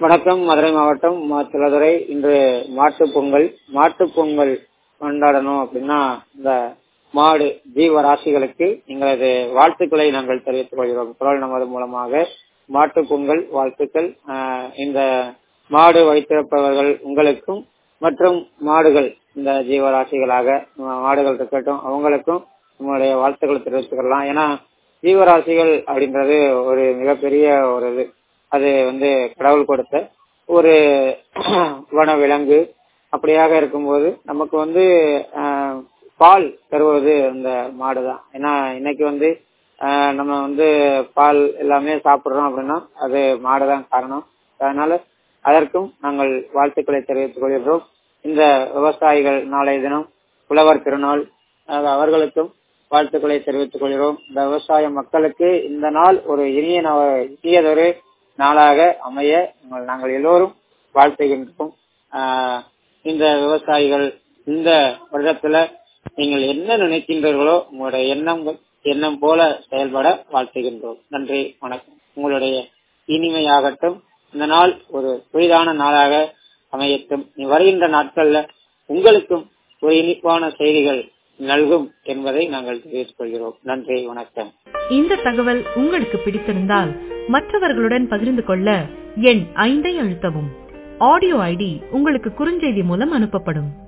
வணக்கம் மதுரை மாவட்டம் மாச்சிலதுறை இன்று மாட்டுப் பொங்கல் மாட்டுப் பொங்கல் கொண்டாடணும் அப்படின்னா இந்த மாடு ஜீவராசிகளுக்கு எங்களது வாழ்த்துக்களை நாங்கள் தெரிவித்துக் கொள்கிறோம் குரல் நமது மூலமாக மாட்டுப் பொங்கல் வாழ்த்துக்கள் ஆஹ் இந்த மாடு வைத்திருப்பவர்கள் உங்களுக்கும் மற்றும் மாடுகள் இந்த ஜீவராசிகளாக மா- மாடுகள் இருக்கட்டும் அவங்களுக்கும் நம்மளுடைய வாழ்த்துக்களை தெரிவித்துக்கலாம் ஏன்னா ஜீவராசிகள் அப்படின்றது ஒரு மிகப்பெரிய ஒரு இது அது வந்து கடவுள் கொடுத்த ஒரு வன விலங்கு அப்படியாக இருக்கும்போது நமக்கு வந்து ஆஹ், பால் தருவது அந்த மாடு தான் ஏன்னா இன்னைக்கு வந்து ஆஹ், நம்ம வந்து பால் எல்லாமே சாப்பிடுறோம் அப்படின்னா அது மாடு தான் காரணம் அதனால அதற்கும் நாங்கள் வாழ்த்துக்களை தெரிவித்துக் கொள்கிறோம் இந்த விவசாயிகள் நாளைய தினம் உழவர் திருநாள் ஆக அவர்களுக்கும் வாழ்த்துக்களை தெரிவித்துக் கொள்கிறோம் இந்த விவசாய மக்களுக்கு இந்த நாள் ஒரு இனிய நா- இனியதொரு நாளாக அமைய உங்கள் நாங்கள் எல்லோரும் வாழ்த்துகின்றோம் ஆஹ் இந்த விவசாயிகள் இந்த வருடத்துல நீங்கள் என்ன நினைக்கின்றீர்களோ உங்களுடைய எண்ணங்கள் எண்ணம் போல செயல்பட வாழ்த்துகின்றோம் நன்றி வணக்கம் உங்களுடைய இனிமையாகட்டும் இந்த நாள் ஒரு புதிதான நாளாக அமையட்டும் இனி வருகின்ற நாட்கள்ல உங்களுக்கும் ஒரு இனிப்பான செய்திகள் நல்கும் என்பதை நாங்கள் தெரிவித்துக் கொள்கிறோம் நன்றி வணக்கம் இந்த தகவல் உங்களுக்கு பிடித்திருந்தால் மற்றவர்களுடன் பகிர்ந்து கொள்ள எண் ஐந்தை அழுத்தவும் ஆடியோ ஐடி உங்களுக்கு குறுஞ்செய்தி மூலம் அனுப்பப்படும்